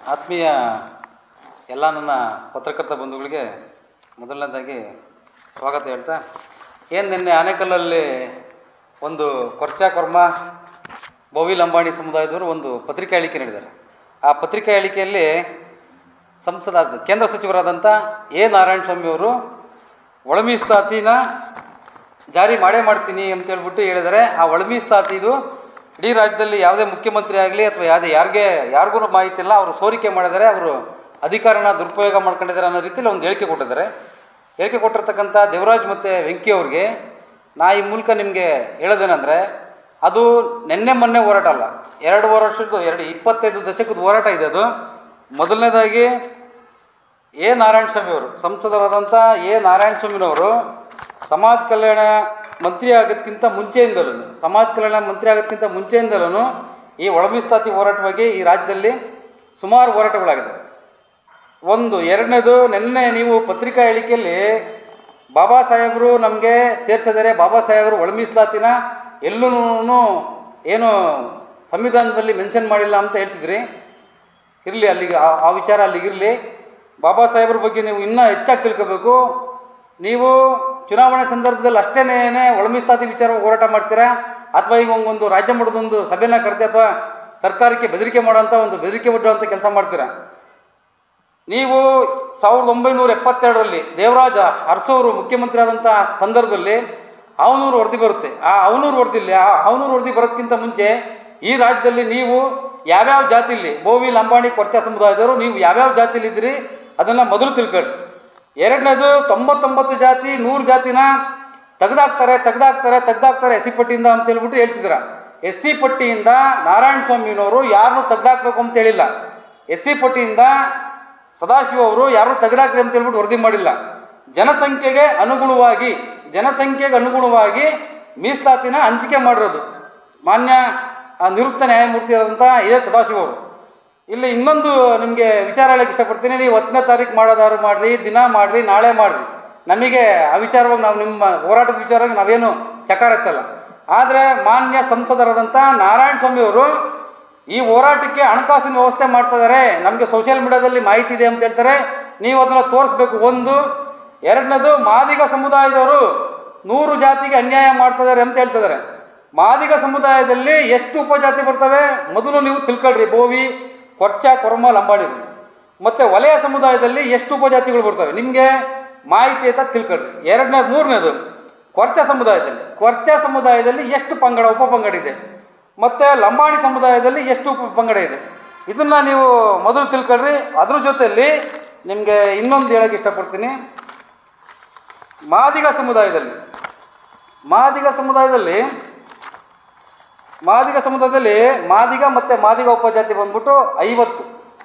ಆತ್ಮೀಯ ಎಲ್ಲ ನನ್ನ ಪತ್ರಕರ್ತ ಬಂಧುಗಳಿಗೆ ಮೊದಲನೇದಾಗಿ ಸ್ವಾಗತ ಹೇಳ್ತಾ ಏನು ನಿನ್ನೆ ಆನೇಕಲ್ಲಲ್ಲಿ ಒಂದು ಕೊರ್ಚಾ ಕೊರ್ಮ ಬೋವಿ ಲಂಬಾಣಿ ಸಮುದಾಯದವರು ಒಂದು ಪತ್ರಿಕಾ ಹೇಳಿಕೆ ನೀಡಿದ್ದಾರೆ ಆ ಪತ್ರಿಕಾ ಹೇಳಿಕೆಯಲ್ಲಿ ಸಂಸದ ಕೇಂದ್ರ ಸಚಿವರಾದಂಥ ಎ ನಾರಾಯಣ ಸ್ವಾಮಿ ಅವರು ಒಳ ಮೀಸಲಾತಿನ ಜಾರಿ ಮಾಡೇ ಮಾಡ್ತೀನಿ ಅಂತ ಹೇಳ್ಬಿಟ್ಟು ಹೇಳಿದ್ದಾರೆ ಆ ಒಳ ಮೀಸಲಾತಿದು ಇಡೀ ರಾಜ್ಯದಲ್ಲಿ ಯಾವುದೇ ಮುಖ್ಯಮಂತ್ರಿ ಆಗಲಿ ಅಥವಾ ಯಾವುದೇ ಯಾರಿಗೆ ಯಾರಿಗೂ ಮಾಹಿತಿ ಇಲ್ಲ ಅವರು ಸೋರಿಕೆ ಮಾಡಿದ್ದಾರೆ ಅವರು ಅಧಿಕಾರನ ದುರುಪಯೋಗ ಮಾಡ್ಕೊಂಡಿದ್ದಾರೆ ಅನ್ನೋ ರೀತಿಯಲ್ಲಿ ಒಂದು ಹೇಳಿಕೆ ಕೊಟ್ಟಿದ್ದಾರೆ ಹೇಳಿಕೆ ಕೊಟ್ಟಿರ್ತಕ್ಕಂಥ ದೇವರಾಜ್ ಮತ್ತು ವೆಂಕಿ ಅವ್ರಿಗೆ ನಾ ಈ ಮೂಲಕ ನಿಮಗೆ ಹೇಳೋದೇನೆಂದರೆ ಅದು ನಿನ್ನೆ ಮೊನ್ನೆ ಹೋರಾಟ ಅಲ್ಲ ಎರಡು ವರ್ಷದ್ದು ಎರಡು ಇಪ್ಪತ್ತೈದು ದಶಕದ ಹೋರಾಟ ಇದೆ ಅದು ಮೊದಲನೇದಾಗಿ ಎ ನಾರಾಯಣ ಸ್ವಾಮಿ ಅವರು ಸಂಸದರಾದಂಥ ಎ ನಾರಾಯಣ ಸ್ವಾಮಿನವರು ಸಮಾಜ ಕಲ್ಯಾಣ ಮಂತ್ರಿ ಆಗೋದಕ್ಕಿಂತ ಮುಂಚೆಯಿಂದಲೂ ಸಮಾಜ ಕಲ್ಯಾಣ ಮಂತ್ರಿ ಆಗೋದಕ್ಕಿಂತ ಮುಂಚೆಯಿಂದಲೂ ಈ ಒಳ ಮೀಸಲಾತಿ ಹೋರಾಟವಾಗಿ ಈ ರಾಜ್ಯದಲ್ಲಿ ಸುಮಾರು ಹೋರಾಟಗಳಾಗಿದೆ ಒಂದು ಎರಡನೇದು ನಿನ್ನೆ ನೀವು ಪತ್ರಿಕಾ ಹೇಳಿಕೆಯಲ್ಲಿ ಬಾಬಾ ಸಾಹೇಬರು ನಮಗೆ ಸೇರಿಸಿದರೆ ಬಾಬಾ ಸಾಹೇಬರು ಒಳ ಮೀಸಲಾತಿನ ಎಲ್ಲೂ ಏನು ಸಂವಿಧಾನದಲ್ಲಿ ಮೆನ್ಷನ್ ಮಾಡಿಲ್ಲ ಅಂತ ಹೇಳ್ತಿದ್ರಿ ಇರಲಿ ಅಲ್ಲಿಗೆ ಆ- ಆ ವಿಚಾರ ಅಲ್ಲಿಗಿರಲಿ ಬಾಬಾ ಸಾಹೇಬ್ರ ಬಗ್ಗೆ ನೀವು ಇನ್ನೂ ಹೆಚ್ಚಾಗಿ ತಿಳ್ಕೋಬೇಕು ನೀವು ಚುನಾವಣೆ ಸಂದರ್ಭದಲ್ಲಿ ಅಷ್ಟೇನೇ ಒಳ ಮೀಸಲಾತಿ ವಿಚಾರ ಹೋರಾಟ ಮಾಡ್ತೀರಾ ಅಥವಾ ಈಗ ಒಂದು ರಾಜ್ಯ ಮಟ್ಟದೊಂದು ಸಭೆನ ಕರೆದಿ ಅಥವಾ ಸರ್ಕಾರಕ್ಕೆ ಬೆದರಿಕೆ ಮಾಡೋಂಥ ಒಂದು ಬೆದರಿಕೆ ಒಡ್ಡುವಂಥ ಕೆಲಸ ಮಾಡ್ತೀರಾ ನೀವು ಸಾವಿರದ ಒಂಬೈನೂರ ಎಪ್ಪತ್ತೆರಡರಲ್ಲಿ ದೇವರಾಜ ಅರಸೋರು ಮುಖ್ಯಮಂತ್ರಿ ಆದಂಥ ಸಂದರ್ಭದಲ್ಲಿ ಅವನೂರು ವರದಿ ಬರುತ್ತೆ ಆ ಅವನೂರು ವರದಿಲಿ ಆ ಅವನೂರು ವರದಿ ಬರೋದಕ್ಕಿಂತ ಮುಂಚೆ ಈ ರಾಜ್ಯದಲ್ಲಿ ನೀವು ಯಾವ್ಯಾವ ಜಾತಿಲಿ ಬೋವಿ ಲಂಬಾಣಿ ಕೊರ್ಚಾ ಸಮುದಾಯದವರು ನೀವು ಯಾವ್ಯಾವ ಜಾತಿಲಿ ಇದ್ದೀರಿ ಅದನ್ನು ಮೊದಲು ತಿಳ್ಕೊಳ್ಳಿ ಎರಡನೇದು ತೊಂಬತ್ತೊಂಬತ್ತು ಜಾತಿ ನೂರು ಜಾತಿನ ತೆಗ್ದಾಕ್ತಾರೆ ತೆಗ್ದಾಕ್ತಾರೆ ತೆಗ್ದಾಕ್ತಾರೆ ಎಸ್ ಸಿ ಪಟ್ಟಿಯಿಂದ ಅಂತ ಹೇಳ್ಬಿಟ್ಟು ಹೇಳ್ತಿದ್ದೀರ ಎಸ್ ಸಿ ಪಟ್ಟಿಯಿಂದ ನಾರಾಯಣ ಸ್ವಾಮಿನವರು ಯಾರನ್ನೂ ತೆಗ್ದಾಕ್ಬೇಕು ಅಂತ ಹೇಳಿಲ್ಲ ಎಸ್ ಸಿ ಪಟ್ಟಿಯಿಂದ ಸದಾಶಿವ ಅವರು ಯಾರು ತೆಗೆದಾಕ್ರಿ ಅಂತ ಹೇಳ್ಬಿಟ್ಟು ವರದಿ ಮಾಡಿಲ್ಲ ಜನಸಂಖ್ಯೆಗೆ ಅನುಗುಣವಾಗಿ ಜನಸಂಖ್ಯೆಗೆ ಅನುಗುಣವಾಗಿ ಮೀಸಲಾತಿನ ಹಂಚಿಕೆ ಮಾಡಿರೋದು ಮಾನ್ಯ ಆ, ನಿವೃತ್ತ ನ್ಯಾಯಮೂರ್ತಿ ಆದಂಥ ಎ ಸದಾಶಿವ ಅವರು ಇಲ್ಲಿ ಇನ್ನೊಂದು ನಿಮಗೆ ವಿಚಾರ ಹೇಳಕ್ಕೆ ಇಷ್ಟಪಡ್ತೀನಿ ನೀವು ಹತ್ತನೇ ತಾರೀಕು ಮಾಡೋದಾದ್ರು ಮಾಡಿರಿ ದಿನ ಮಾಡಿರಿ ನಾಳೆ ಮಾಡಿರಿ ನಮಗೆ ಆ ವಿಚಾರವಾಗಿ ನಾವು ನಿಮ್ಮ ಹೋರಾಟದ ವಿಚಾರವಾಗಿ ನಾವೇನು ಚಕಾರ ಎತ್ತಲ್ಲ ಆದರೆ ಮಾನ್ಯ ಸಂಸದರಾದಂಥ ನಾರಾಯಣ ಸ್ವಾಮಿ ಅವರು ಈ ಹೋರಾಟಕ್ಕೆ ಹಣಕಾಸಿನ ವ್ಯವಸ್ಥೆ ಮಾಡ್ತಾ ಇದ್ದಾರೆ ನಮಗೆ ಸೋಷಿಯಲ್ ಮೀಡಿಯಾದಲ್ಲಿ ಮಾಹಿತಿ ಇದೆ ಅಂತ ಹೇಳ್ತಾರೆ ನೀವು ಅದನ್ನು ತೋರಿಸ್ಬೇಕು ಒಂದು ಎರಡನೇದು ಮಾದಿಗ ಸಮುದಾಯದವರು ನೂರು ಜಾತಿಗೆ ಅನ್ಯಾಯ ಮಾಡ್ತಾ ಇದ್ದಾರೆ ಅಂತ ಹೇಳ್ತಿದ್ದಾರೆ ಮಾದಿಗ ಸಮುದಾಯದಲ್ಲಿ ಎಷ್ಟು ಉಪಜಾತಿ ಬರ್ತವೆ ಮೊದಲು ನೀವು ತಿಳ್ಕೊಳ್ರಿ ಬೋವಿ ಕೊರ್ಚ ಕೊರಮ ಲಂಬಾಣಿಗಳು ಮತ್ತು ವಲಯ ಸಮುದಾಯದಲ್ಲಿ ಎಷ್ಟು ಉಪಜಾತಿಗಳು ಬರ್ತವೆ ನಿಮಗೆ ಮಾಹಿತಿ ಅಂತ ತಿಳ್ಕೊಳ್ರಿ ಎರಡನೇದು ಮೂರನೇದು ಕೊರ್ಚ ಸಮುದಾಯದಲ್ಲಿ ಕೊರ್ಚ ಸಮುದಾಯದಲ್ಲಿ ಎಷ್ಟು ಪಂಗಡ ಉಪಪಂಗಡ ಇದೆ ಮತ್ತು ಲಂಬಾಣಿ ಸಮುದಾಯದಲ್ಲಿ ಎಷ್ಟು ಉಪ ಪಂಗಡ ಇದೆ ಇದನ್ನು ನೀವು ಮೊದಲು ತಿಳ್ಕೊಳ್ರಿ ಅದ್ರ ಜೊತೆಯಲ್ಲಿ ನಿಮಗೆ ಇನ್ನೊಂದು ಹೇಳೋಕ್ಕೆ ಇಷ್ಟಪಡ್ತೀನಿ ಮಾದಿಗ ಸಮುದಾಯದಲ್ಲಿ ಮಾದಿಗ ಸಮುದಾಯದಲ್ಲಿ ಮಾದಿಗ ಸಮುದಾಯದಲ್ಲಿ ಮಾದಿಗ ಮತ್ತು ಮಾದಿಗ ಉಪಜಾತಿ ಬಂದ್ಬಿಟ್ಟು ಐವತ್ತು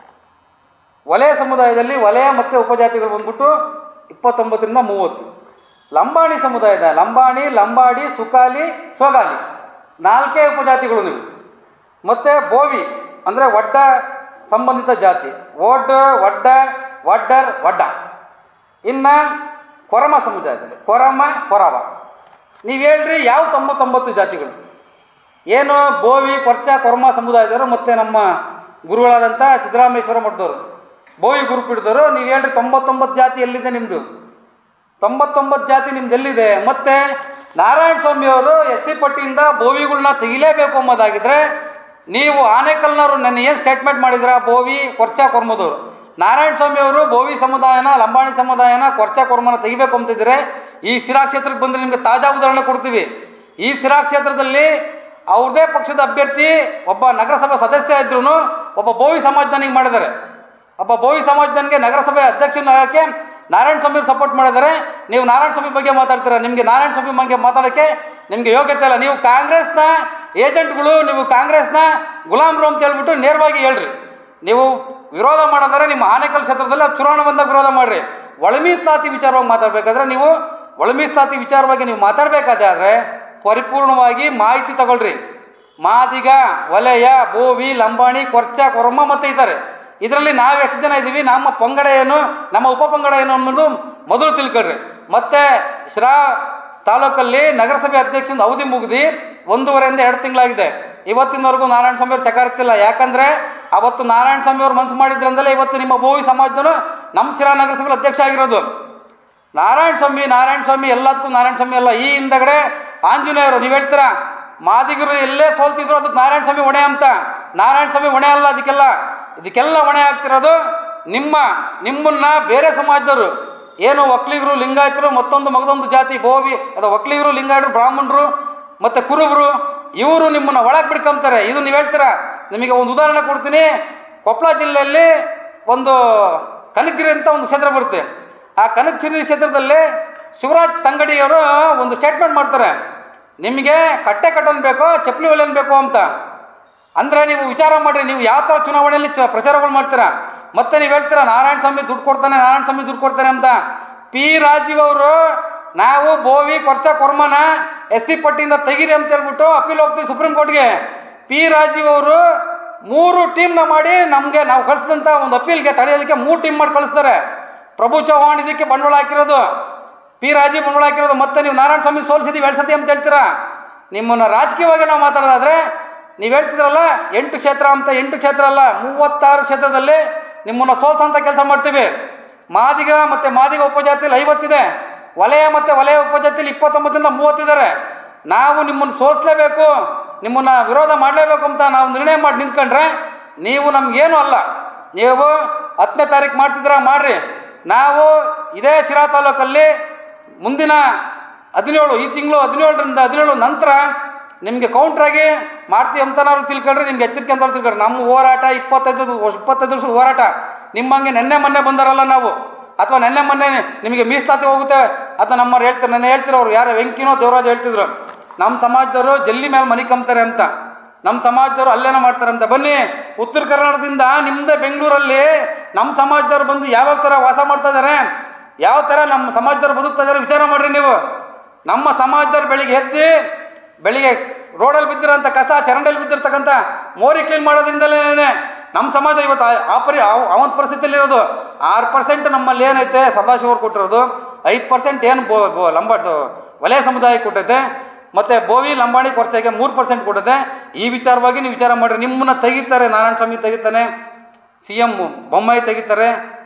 ವಲಯ ಸಮುದಾಯದಲ್ಲಿ ವಲಯ ಮತ್ತು ಉಪಜಾತಿಗಳು ಬಂದ್ಬಿಟ್ಟು ಇಪ್ಪತ್ತೊಂಬತ್ತರಿಂದ ಮೂವತ್ತು ಲಂಬಾಣಿ ಸಮುದಾಯದ ಲಂಬಾಣಿ ಲಂಬಾಡಿ ಸುಕಾಲಿ ಸೊಗಾಲಿ ನಾಲ್ಕೇ ಉಪಜಾತಿಗಳು ನೀವು ಮತ್ತು ಬೋವಿ ಅಂದರೆ ಒಡ್ಡ ಸಂಬಂಧಿತ ಜಾತಿ ಓಡ್ ಒಡ್ಡ ವಡ್ಡರ್ ವಡ್ಡ ಇನ್ನು ಕೊರಮ ಸಮುದಾಯದಲ್ಲಿ ಕೊರಮ ಕೊರವ ನೀವು ಹೇಳ್ರಿ ಯಾವ ತೊಂಬತ್ತೊಂಬತ್ತು ಜಾತಿಗಳು ಏನು ಬೋವಿ ಕೊರ್ಚ ಕೊರ್ಮ ಸಮುದಾಯದವರು ಮತ್ತು ನಮ್ಮ ಗುರುಗಳಾದಂಥ ಸಿದ್ದರಾಮೇಶ್ವರ ಮಠದವರು ಬೋವಿ ಗುರುಪೀಠದವರು ನೀವು ಹೇಳ್ರಿ ತೊಂಬತ್ತೊಂಬತ್ತು ಜಾತಿ ಎಲ್ಲಿದೆ ನಿಮ್ಮದು ತೊಂಬತ್ತೊಂಬತ್ತು ಜಾತಿ ನಿಮ್ದು ಎಲ್ಲಿದೆ ಮತ್ತು ನಾರಾಯಣ ಸ್ವಾಮಿಯವರು ಎಸ್ ಸಿ ಪಟ್ಟಿಯಿಂದ ಬೋವಿಗಳನ್ನ ತೆಗಿಲೇಬೇಕು ಅಂಬೋದಾಗಿದ್ದರೆ ನೀವು ಆನೇಕಲ್ನವರು ನನ್ನ ಏನು ಸ್ಟೇಟ್ಮೆಂಟ್ ಮಾಡಿದ್ರ ಬೋವಿ ಕೊರ್ಚ ಕೊರ್ಮದವರು ನಾರಾಯಣ ಸ್ವಾಮಿ ಅವರು ಬೋವಿ ಸಮುದಾಯನ ಲಂಬಾಣಿ ಸಮುದಾಯನ ಕೊರ್ಚ ಕೊರ್ಮನ ತೆಗಿಬೇಕು ಅಂತಿದ್ರೆ ಈ ಶಿರಾ ಕ್ಷೇತ್ರಕ್ಕೆ ಬಂದರೆ ನಿಮಗೆ ತಾಜಾ ಉದಾಹರಣೆ ಕೊಡ್ತೀವಿ ಈ ಶಿರಾ ಕ್ಷೇತ್ರದಲ್ಲಿ ಅವ್ರದೇ ಪಕ್ಷದ ಅಭ್ಯರ್ಥಿ ಒಬ್ಬ ನಗರಸಭಾ ಸದಸ್ಯ ಇದ್ರೂ ಒಬ್ಬ ಬೋವಿ ಸಮಾಜದನಿಗೆ ಮಾಡಿದ್ದಾರೆ ಒಬ್ಬ ಬೋವಿ ಸಮಾಜದನಿಗೆ ನಗರಸಭೆ ಅಧ್ಯಕ್ಷನಾಗಕ್ಕೆ ನಾರಾಯಣ ಸ್ವಾಮಿ ಸಪೋರ್ಟ್ ಮಾಡಿದ್ದಾರೆ ನೀವು ನಾರಾಯಣ ಸ್ವಾಮಿ ಬಗ್ಗೆ ಮಾತಾಡ್ತೀರಾ ನಿಮಗೆ ನಾರಾಯಣ ಸ್ವಾಮಿ ಬಗ್ಗೆ ಮಾತಾಡೋಕ್ಕೆ ನಿಮಗೆ ಯೋಗ್ಯತೆ ಇಲ್ಲ ನೀವು ಕಾಂಗ್ರೆಸ್ನ ಏಜೆಂಟ್ಗಳು ನೀವು ಕಾಂಗ್ರೆಸ್ನ ಗುಲಾಮ್ರು ಅಂತ ಹೇಳ್ಬಿಟ್ಟು ನೇರವಾಗಿ ಹೇಳ್ರಿ ನೀವು ವಿರೋಧ ಮಾಡೋದಾದ್ರೆ ನಿಮ್ಮ ಆನೇಕಲ್ ಕ್ಷೇತ್ರದಲ್ಲಿ ಚುನಾವಣೆ ಬಂದಾಗ ವಿರೋಧ ಮಾಡಿರಿ ಒಳ ಮೀಸಲಾತಿ ವಿಚಾರವಾಗಿ ಮಾತಾಡಬೇಕಾದ್ರೆ ನೀವು ಒಳ ಮೀಸಲಾತಿ ವಿಚಾರವಾಗಿ ನೀವು ಮಾತಾಡಬೇಕಾದ್ರೆ ಪರಿಪೂರ್ಣವಾಗಿ ಮಾಹಿತಿ ತಗೊಳ್ರಿ ಮಾದಿಗ ವಲಯ ಬೋವಿ ಲಂಬಾಣಿ ಕೊರ್ಚ ಕೊರಮ ಮತ್ತು ಇದ್ದಾರೆ ಇದರಲ್ಲಿ ನಾವು ಎಷ್ಟು ಜನ ಇದ್ದೀವಿ ನಮ್ಮ ಪಂಗಡ ಏನು ನಮ್ಮ ಉಪಪಂಗಡ ಏನು ಅನ್ನೋದು ಮೊದಲು ತಿಳ್ಕೊಳ್ರಿ ಮತ್ತು ಶಿರಾ ತಾಲೂಕಲ್ಲಿ ನಗರಸಭೆ ಅಧ್ಯಕ್ಷನ ಅವಧಿ ಮುಗಿದು ಒಂದೂವರೆಯಿಂದ ಎರಡು ತಿಂಗಳಾಗಿದೆ ಇವತ್ತಿನವರೆಗೂ ನಾರಾಯಣ ಸ್ವಾಮಿ ಅವ್ರು ಚಕಾರ ಎತ್ತಿಲ್ಲ ಯಾಕಂದರೆ ಅವತ್ತು ನಾರಾಯಣ ಸ್ವಾಮಿ ಅವರು ಮನಸ್ಸು ಮಾಡಿದ್ರಂದಲೇ ಇವತ್ತು ನಿಮ್ಮ ಬೋವಿ ಸಮಾಜದನು ನಮ್ಮ ಶಿರಾ ನಗರಸಭೆಯಲ್ಲಿ ಅಧ್ಯಕ್ಷ ಆಗಿರೋದು ನಾರಾಯಣ ಸ್ವಾಮಿ ನಾರಾಯಣ ಸ್ವಾಮಿ ಎಲ್ಲದಕ್ಕೂ ನಾರಾಯಣ ಸ್ವಾಮಿ ಅಲ್ಲ ಈ ಹಿಂದಗಡೆ ಆಂಜನೇಯರು ನೀವು ಹೇಳ್ತೀರಾ ಮಾದಿಗರು ಎಲ್ಲೇ ಸೋಲ್ತಿದ್ರು ಅದಕ್ಕೆ ನಾರಾಯಣ ಸ್ವಾಮಿ ಹೊಣೆ ಅಂತ ನಾರಾಯಣ ಸ್ವಾಮಿ ಹೊಣೆ ಅಲ್ಲ ಅದಕ್ಕೆಲ್ಲ ಇದಕ್ಕೆಲ್ಲ ಹೊಣೆ ಆಗ್ತಿರೋದು ನಿಮ್ಮ ನಿಮ್ಮನ್ನ ಬೇರೆ ಸಮಾಜದವರು ಏನು ಒಕ್ಲಿಗರು ಲಿಂಗಾಯತರು ಮತ್ತೊಂದು ಮಗದೊಂದು ಜಾತಿ ಬೋವಿ ಅದು ಒಕ್ಲಿಗರು ಲಿಂಗಾಯತರು ಬ್ರಾಹ್ಮಣರು ಮತ್ತು ಕುರುಬರು ಇವರು ನಿಮ್ಮನ್ನ ಒಳಗೆ ಬಿಡ್ಕೊಂತಾರೆ ಇದು ನೀವು ಹೇಳ್ತೀರಾ ನಿಮಗೆ ಒಂದು ಉದಾಹರಣೆ ಕೊಡ್ತೀನಿ ಕೊಪ್ಪಳ ಜಿಲ್ಲೆಯಲ್ಲಿ ಒಂದು ಕನಕಗಿರಿ ಅಂತ ಒಂದು ಕ್ಷೇತ್ರ ಬರುತ್ತೆ ಆ ಕನಕಗಿರಿ ಕ್ಷೇತ್ರದಲ್ಲಿ ಶಿವರಾಜ್ ತಂಗಡಿಯವರು ಒಂದು ಸ್ಟೇಟ್ಮೆಂಟ್ ಮಾಡ್ತಾರೆ ನಿಮಗೆ ಕಟ್ಟೆ ಕಟ್ಟನ್ ಬೇಕೋ ಚಪ್ಪಲಿ ಹೊಲಿಯನ್ ಬೇಕೋ ಅಂತ ಅಂದರೆ ನೀವು ವಿಚಾರ ಮಾಡಿರಿ ನೀವು ಯಾವ ಥರ ಚುನಾವಣೆಯಲ್ಲಿ ಚ ಪ್ರಚಾರಗಳು ಮಾಡ್ತೀರಾ ಮತ್ತೆ ನೀವು ಹೇಳ್ತೀರಾ ನಾರಾಯಣ ಸ್ವಾಮಿ ದುಡ್ಡು ಕೊಡ್ತಾನೆ ನಾರಾಯಣ ಸ್ವಾಮಿ ದುಡ್ಡು ಕೊಡ್ತಾನೆ ಅಂತ ಪಿ ರಾಜೀವ್ ಅವರು ನಾವು ಬೋವಿ ಕೊರ್ಚ ಕೊರ್ಮನ ಎಸ್ ಸಿ ಪಟ್ಟಿಯಿಂದ ತೆಗೀರಿ ಅಂತ ಹೇಳ್ಬಿಟ್ಟು ಅಪೀಲ್ ಹೋಗ್ತೀವಿ ಸುಪ್ರೀಂ ಕೋರ್ಟ್ಗೆ ಪಿ ರಾಜೀವ್ ಅವರು ಮೂರು ಟೀಮ್ನ ಮಾಡಿ ನಮಗೆ ನಾವು ಕಳಿಸಿದಂಥ ಒಂದು ಅಪೀಲ್ಗೆ ತಡೆಯೋದಕ್ಕೆ ಮೂರು ಟೀಮ್ ಮಾಡಿ ಕಳಿಸ್ತಾರೆ ಪ್ರಭು ಚೌಹಾಣ್ ಇದಕ್ಕೆ ಬಂಡವಾಳ ಹಾಕಿರೋದು ಪಿ ರಾಜೀವ್ ಬಂಡವಾಳ ಹಾಕಿರೋದು ಮತ್ತೆ ನೀವು ನಾರಾಯಣ ಸ್ವಾಮಿ ಸೋಲಿಸಿದ್ದೀವಿ ಎರಡು ಸತಿ ಅಂತ ಹೇಳ್ತೀರಾ ನಿಮ್ಮನ್ನು ರಾಜಕೀಯವಾಗಿ ನಾವು ಮಾತಾಡೋದಾದ್ರೆ ನೀವು ಹೇಳ್ತಿದ್ರಲ್ಲ ಎಂಟು ಕ್ಷೇತ್ರ ಅಂತ ಎಂಟು ಕ್ಷೇತ್ರ ಅಲ್ಲ ಮೂವತ್ತಾರು ಕ್ಷೇತ್ರದಲ್ಲಿ ನಿಮ್ಮನ್ನು ಸೋಲ್ಸಂತ ಕೆಲಸ ಮಾಡ್ತೀವಿ ಮಾದಿಗ ಮತ್ತು ಮಾದಿಗ ಉಪಜಾತಿಯಲ್ಲಿ ಐವತ್ತಿದೆ ವಲಯ ಮತ್ತು ವಲಯ ಉಪಜಾತಿಯಲ್ಲಿ ಇಪ್ಪತ್ತೊಂಬತ್ತರಿಂದ ಮೂವತ್ತಿದ್ದಾರೆ ನಾವು ನಿಮ್ಮನ್ನು ಸೋಲಿಸಲೇಬೇಕು ನಿಮ್ಮನ್ನು ವಿರೋಧ ಮಾಡಲೇಬೇಕು ಅಂತ ನಾವು ನಿರ್ಣಯ ಮಾಡಿ ನಿಂತ್ಕೊಂಡ್ರೆ ನೀವು ನಮಗೇನು ಅಲ್ಲ ನೀವು ಹತ್ತನೇ ತಾರೀಕು ಮಾಡ್ತಿದ್ದೀರಾ ಮಾಡ್ರಿ ನಾವು ಇದೇ ಶಿರಾ ತಾಲೂಕಲ್ಲಿ ಮುಂದಿನ ಹದಿನೇಳು ಈ ತಿಂಗಳು ಹದಿನೇಳರಿಂದ ಹದಿನೇಳು ನಂತರ ನಿಮಗೆ ಕೌಂಟ್ರಾಗಿ ಮಾಡ್ತೀವಿ ಅಂತನಾದ್ರು ತಿಳ್ಕೊಂಡ್ರೆ ನಿಮ್ಗೆ ಎಚ್ಚರಿಕೆ ಅಂತ ತಿಳ್ಕೊಂಡ್ರೆ ನಮ್ಮ ಹೋರಾಟ ಇಪ್ಪತ್ತೈದು ವರ್ಷ ಇಪ್ಪತ್ತೈದು ವರ್ಷದ ಹೋರಾಟ ನಿಮ್ಮಂಗೆ ನೆನ್ನೆ ಮೊನ್ನೆ ಬಂದಾರಲ್ಲ ನಾವು ಅಥವಾ ನೆನ್ನೆ ಮೊನ್ನೆ ನಿಮಗೆ ಮೀಸಲಾತಿ ಹೋಗುತ್ತೆ ಅಥವಾ ನಮ್ಮವ್ರು ಹೇಳ್ತಾರೆ ನೆನ್ನೆ ಹೇಳ್ತಿರೋರು ಯಾರು ವೆಂಕಿನೋ ದೇವರಾಜ್ ಹೇಳ್ತಿದ್ರು ನಮ್ಮ ಸಮಾಜದವರು ಜಲ್ಲಿ ಮೇಲೆ ಮನೆ ಕಂಬ್ತಾರೆ ಅಂತ ನಮ್ಮ ಸಮಾಜದವರು ಅಲ್ಲೇನೋ ಮಾಡ್ತಾರೆ ಅಂತ ಬನ್ನಿ ಉತ್ತರ ಕರ್ನಾಟಕದಿಂದ ನಿಮ್ಮದೇ ಬೆಂಗಳೂರಲ್ಲಿ ನಮ್ಮ ಸಮಾಜದವ್ರು ಬಂದು ಯಾವ್ಯಾವ ಥರ ವಾಸ ಮಾಡ್ತಾ ಇದ್ದಾರೆ ಯಾವ ಥರ ನಮ್ಮ ಸಮಾಜದವ್ರು ಬದುಕ್ತಾ ಇದ್ದಾರೆ ವಿಚಾರ ಮಾಡ್ರಿ ನೀವು ನಮ್ಮ ಸಮಾಜದವ್ರು ಬೆಳಿಗ್ಗೆ ಎದ್ದು ಬೆಳಿಗ್ಗೆ ರೋಡಲ್ಲಿ ಬಿದ್ದಿರೋಂಥ ಕಸ ಚರಂಡಲ್ಲಿ ಬಿದ್ದಿರ್ತಕ್ಕಂಥ ಮೋರಿ ಕ್ಲೀನ್ ಮಾಡೋದ್ರಿಂದಲೇ ನಮ್ಮ ಸಮಾಜ ಇವತ್ತು ಆ- ಆ ಪರಿ ಅವನ ಪರಿಸ್ಥಿತಿಯಲ್ಲಿ ಇರೋದು ಆರು ಪರ್ಸೆಂಟ್ ನಮ್ಮಲ್ಲಿ ಏನೈತೆ ಸದಾಶಿವರು ಕೊಟ್ಟಿರೋದು ಐದು ಪರ್ಸೆಂಟ್ ಏನು ಬೋ ಬೋ ಲಂಬಾಟು ವಲಯ ಸಮುದಾಯ ಕೊಟ್ಟೈತೆ ಮತ್ತು ಬೋವಿ ಲಂಬಾಣಿ ಕೊರತೆಗೆ ಮೂರು ಪರ್ಸೆಂಟ್ ಕೊಟ್ಟೈತೆ ಈ ವಿಚಾರವಾಗಿ ನೀವು ವಿಚಾರ ಮಾಡಿರಿ ನಿಮ್ಮನ್ನು ತೆಗಿತಾರೆ ನಾರಾಯಣ ಸ್ವಾಮಿ ತೆಗಿತಾನೆ ಸಿ ಎಮ್ ಬೊಮ್ಮಾಯಿ ತೆಗಿತಾರೆ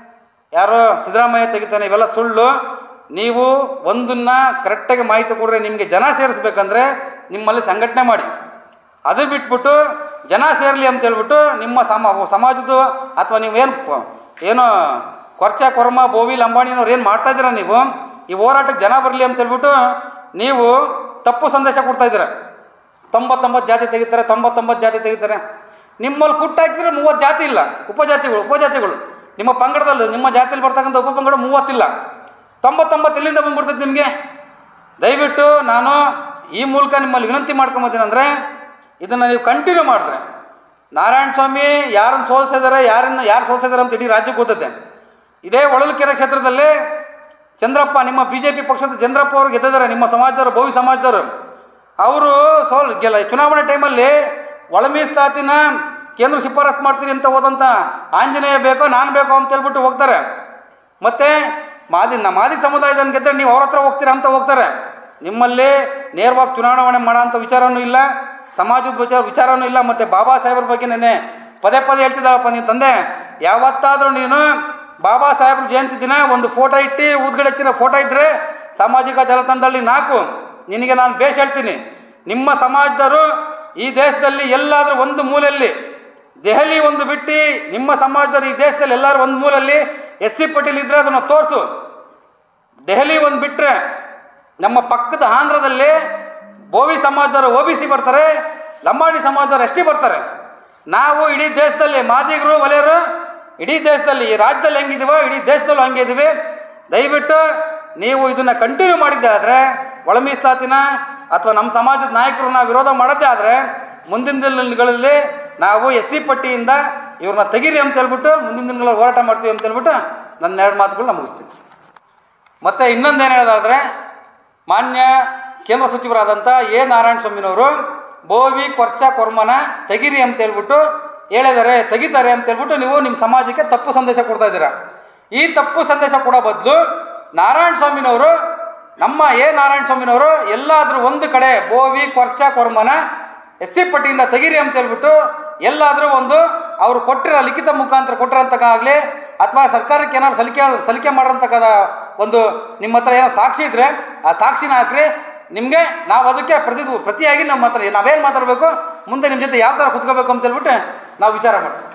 ಯಾರೋ ಸಿದ್ದರಾಮಯ್ಯ ತೆಗಿತಾನೆ ಇವೆಲ್ಲ ಸುಳ್ಳು ನೀವು ಒಂದನ್ನ ಕರೆಕ್ಟಾಗಿ ಮಾಹಿತಿ ಕೊಡ್ರೆ ನಿಮಗೆ ಜನ ಸೇರಿಸ್ಬೇಕಂದ್ರೆ ನಿಮ್ಮಲ್ಲಿ ಸಂಘಟನೆ ಮಾಡಿ ಅದು ಬಿಟ್ಬಿಟ್ಟು ಜನ ಸೇರಲಿ ಅಂತ ಹೇಳ್ಬಿಟ್ಟು ನಿಮ್ಮ ಸಮ ಸಮಾಜದ್ದು ಅಥವಾ ನೀವೇನು ಏನೋ ಕೊರ್ಚ ಕೊರ್ಮ ಬೋವಿ ಲಂಬಾಣಿನವ್ರು ಏನು ಮಾಡ್ತಾ ಇದ್ದೀರಾ ನೀವು ಈ ಹೋರಾಟಕ್ಕೆ ಜನ ಬರಲಿ ಅಂತ ಹೇಳ್ಬಿಟ್ಟು ನೀವು ತಪ್ಪು ಸಂದೇಶ ಕೊಡ್ತಾ ಇದ್ದೀರ ತೊಂಬತ್ತೊಂಬತ್ತು ಜಾತಿ ತೆಗಿತಾರೆ ತೊಂಬತ್ತೊಂಬತ್ತು ಜಾತಿ ತೆಗಿತಾರೆ ನಿಮ್ಮಲ್ಲಿ ಕುಟ್ಟು ಹಾಕಿದ್ರೆ ಮೂವತ್ತು ಜಾತಿ ಇಲ್ಲ ಉಪಜಾತಿಗಳು ಉಪಜಾತಿಗಳು ನಿಮ್ಮ ಪಂಗಡದಲ್ಲಿ ನಿಮ್ಮ ಜಾತಿಯಲ್ಲಿ ಬರ್ತಕ್ಕಂಥ ಉಪಪಂಗಡ ಮೂವತ್ತಿಲ್ಲ ತೊಂಬತ್ತೊಂಬತ್ತು ಎಲ್ಲಿಂದ ಬಂದ್ಬಿಡ್ತೈತೆ ನಿಮಗೆ ದಯವಿಟ್ಟು ನಾನು ಈ ಮೂಲಕ ನಿಮ್ಮಲ್ಲಿ ವಿನಂತಿ ಮಾಡ್ಕೊಂಬತ್ತೀನಿ ಅಂದರೆ ಇದನ್ನು ನೀವು ಕಂಟಿನ್ಯೂ ಮಾಡಿದ್ರೆ ನಾರಾಯಣ ಸ್ವಾಮಿ ಯಾರನ್ನು ಸೋಲ್ಸಿದ್ದಾರೆ ಯಾರನ್ನ ಯಾರು ಸೋಲ್ಸಿದ್ದಾರೆ ಅಂತ ಇಡೀ ರಾಜ್ಯಕ್ಕೆ ಗೊತ್ತೈತೆ ಇದೇ ಹೊಳಲ್ಕೆರೆ ಕ್ಷೇತ್ರದಲ್ಲಿ ಚಂದ್ರಪ್ಪ ನಿಮ್ಮ ಬಿ ಜೆ ಪಿ ಪಕ್ಷದ ಚಂದ್ರಪ್ಪ ಅವರು ಗೆದ್ದಿದ್ದಾರೆ ನಿಮ್ಮ ಸಮಾಜದವರು ಭವಿ ಸಮಾಜದವರು ಅವರು ಸೋಲ್ ಗೆಲ್ಲ ಚುನಾವಣೆ ಟೈಮಲ್ಲಿ ಒಳ ಮೀಸಲಾತಿನ ಕೇಂದ್ರ ಶಿಫಾರಸು ಮಾಡ್ತೀನಿ ಅಂತ ಹೋದಂಥ ಆಂಜನೇಯ ಬೇಕೋ ನಾನು ಬೇಕೋ ಅಂತ ಹೇಳ್ಬಿಟ್ಟು ಹೋಗ್ತಾರೆ ಮತ್ತು ಮಾದಿ ನ ಮಾದಿ ಸಮುದಾಯದನ್ನು ಗೆದ್ದರೆ ನೀವು ಅವ್ರ ಹತ್ರ ಹೋಗ್ತೀರಾ ಅಂತ ಹೋಗ್ತಾರೆ ನಿಮ್ಮಲ್ಲಿ ನೇರವಾಗಿ ಚುನಾವಣೆ ಮಾಡೋ ಅಂಥ ವಿಚಾರನೂ ಇಲ್ಲ ಸಮಾಜದ ವಿಚಾರ ವಿಚಾರನೂ ಇಲ್ಲ ಮತ್ತು ಬಾಬಾ ಸಾಹೇಬ್ರ ಬಗ್ಗೆ ನೆನೆ ಪದೇ ಪದೇ ಹೇಳ್ತಿದ್ದಾಳಪ್ಪ ನೀನು ತಂದೆ ಯಾವತ್ತಾದರೂ ನೀನು ಬಾಬಾ ಸಾಹೇಬ್ರ ಜಯಂತಿ ದಿನ ಒಂದು ಫೋಟೋ ಇಟ್ಟು ಊದ್ಗಡೆ ಹಚ್ಚಿರೋ ಫೋಟೋ ಇದ್ದರೆ ಸಾಮಾಜಿಕ ಜಾಲತಾಣದಲ್ಲಿ ನಾಲ್ಕು ನಿನಗೆ ನಾನು ಬೇಷ್ ಹೇಳ್ತೀನಿ ನಿಮ್ಮ ಸಮಾಜದವರು ಈ ದೇಶದಲ್ಲಿ ಎಲ್ಲಾದರೂ ಒಂದು ಮೂಲೆಯಲ್ಲಿ ದೆಹಲಿ ಒಂದು ಬಿಟ್ಟು ನಿಮ್ಮ ಸಮಾಜದವರು ಈ ದೇಶದಲ್ಲಿ ಎಲ್ಲರೂ ಒಂದು ಮೂಲೆಯಲ್ಲಿ ಎಸ್ ಸಿ ಪಟೇಲ್ ಇದ್ದರೆ ಅದನ್ನು ತೋರಿಸು ದೆಹಲಿ ಒಂದು ಬಿಟ್ಟರೆ ನಮ್ಮ ಪಕ್ಕದ ಆಂಧ್ರದಲ್ಲಿ ಬೋವಿ ಸಮಾಜದವರು ಒ ಬಿ ಸಿ ಬರ್ತಾರೆ ಲಂಬಾಣಿ ಸಮಾಜದವರು ಎಸ್ ಟಿ ಬರ್ತಾರೆ ನಾವು ಇಡೀ ದೇಶದಲ್ಲಿ ಮಾದಿಗರು ವಲಯರು ಇಡೀ ದೇಶದಲ್ಲಿ ಈ ರಾಜ್ಯದಲ್ಲಿ ಹೆಂಗಿದೀವೋ ಇಡೀ ದೇಶದಲ್ಲೂ ಹಂಗೆ ಇದೀವಿ ದಯವಿಟ್ಟು ನೀವು ಇದನ್ನು ಕಂಟಿನ್ಯೂ ಮಾಡಿದ್ದೆ ಆದರೆ ಒಳ ಮೀಸಲಾತಿನ ಅಥವಾ ನಮ್ಮ ಸಮಾಜದ ನಾಯಕರನ್ನ ವಿರೋಧ ಮಾಡದ್ದೇ ಆದರೆ ಮುಂದಿನ ದಿನಗಳಲ್ಲಿ ನಾವು ಎಸ್ ಸಿ ಪಟ್ಟಿಯಿಂದ ಇವ್ರನ್ನ ತೆಗೀರಿ ಅಂತ ಹೇಳ್ಬಿಟ್ಟು ಮುಂದಿನ ದಿನಗಳಲ್ಲಿ ಹೋರಾಟ ಮಾಡ್ತೀವಿ ಅಂತ ಹೇಳ್ಬಿಟ್ಟು ನನ್ನ ಎರಡು ಮಾತುಗಳನ್ನ ಮುಗಿಸ್ತೀನಿ ಮತ್ತು ಇನ್ನೊಂದೇನು ಹೇಳೋದಾದ್ರೆ ಮಾನ್ಯ ಕೇಂದ್ರ ಸಚಿವರಾದಂಥ ಎ ನಾರಾಯಣ ಸ್ವಾಮಿನವರು ಬೋವಿ ಕೊರ್ಚ ಕೊರ್ಮನ ತೆಗಿರಿ ಅಂತ ಹೇಳ್ಬಿಟ್ಟು ಹೇಳಿದ್ದಾರೆ ತೆಗಿತಾರೆ ಅಂತ ಹೇಳ್ಬಿಟ್ಟು ನೀವು ನಿಮ್ಮ ಸಮಾಜಕ್ಕೆ ತಪ್ಪು ಸಂದೇಶ ಕೊಡ್ತಾ ಇದ್ದೀರಾ ಈ ತಪ್ಪು ಸಂದೇಶ ಕೊಡೋ ಬದಲು ನಾರಾಯಣ ಸ್ವಾಮಿನವರು ನಮ್ಮ ಎ ನಾರಾಯಣ ಸ್ವಾಮಿನವರು ಎಲ್ಲಾದರೂ ಒಂದು ಕಡೆ ಬೋವಿ ಕೊರ್ಚ ಕೊರ್ಮನ ಎಸ್ ಸಿ ಪಟ್ಟಿಯಿಂದ ತೆಗಿರಿ ಅಂತ ಹೇಳ್ಬಿಟ್ಟು ಎಲ್ಲಾದರೂ ಒಂದು ಅವರು ಕೊಟ್ಟಿರೋ ಲಿಖಿತ ಮುಖಾಂತರ ಕೊಟ್ಟಿರೋಂತಕ್ಕಾಗಲಿ ಅಥವಾ ಸರ್ಕಾರಕ್ಕೆ ಏನಾದ್ರು ಸಲಿಕೆ ಸಲಿಕೆ ಮಾಡಿರೋಂತಕ್ಕದ ಒಂದು ನಿಮ್ಮ ಹತ್ರ ಏನೋ ಸಾಕ್ಷಿ ಇದ್ದರೆ ಆ ಸಾಕ್ಷಿನ ಹಾಕ್ರಿ ನಿಮಗೆ ನಾವು ಅದಕ್ಕೆ ಪ್ರತಿ ಪ್ರತಿಯಾಗಿ ನಮ್ಮ ಹತ್ರ ನಾವೇನು ಮಾತಾಡಬೇಕು ಮುಂದೆ ನಿಮ್ಮ ಜೊತೆ ಯಾವ ಥರ ಕುತ್ಕೋಬೇಕು ಅಂತ ಹೇಳ್ಬಿಟ್ಟು ನಾವು ವಿಚಾರ ಮಾಡ್ತೀವಿ